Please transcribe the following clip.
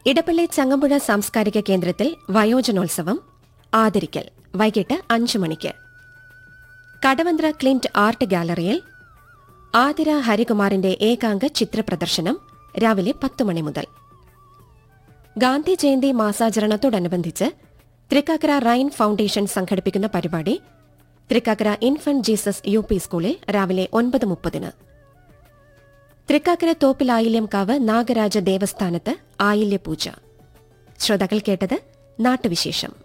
ഇടപ്പള്ളി ചങ്ങമ്പുഴ സാംസ്കാരിക കേന്ദ്രത്തിൽ വയോജനോത്സവം ആദരിക്കൽ വൈകിട്ട് അഞ്ചു മണിക്ക് കടവന്ത്ര ക്ലിന്റ് ആർട്ട് ഗാലറിയിൽ ആതിര ഹരികുമാറിന്റെ ഏകാംഗ ചിത്രപ്രദർശനം രാവിലെ പത്ത് മണി മുതൽ ഗാന്ധി ജയന്തി മാസാചരണത്തോടനുബന്ധിച്ച് തൃക്കാക്കര റൈൻ ഫൌണ്ടേഷൻ സംഘടിപ്പിക്കുന്ന പരിപാടി Thrikkakara infant Jesus U P സ്കൂളിൽ രാവിലെ ഒൻപത് മുപ്പതിന് തൃക്കാക്കര തോപ്പിൽ ആയില്യംകാവ് നാഗരാജ ദേവസ്ഥാനത്ത് ആയില്യപൂജ ശ്രോതാക്കൾ കേട്ടത് നാട്ടുവിശേഷം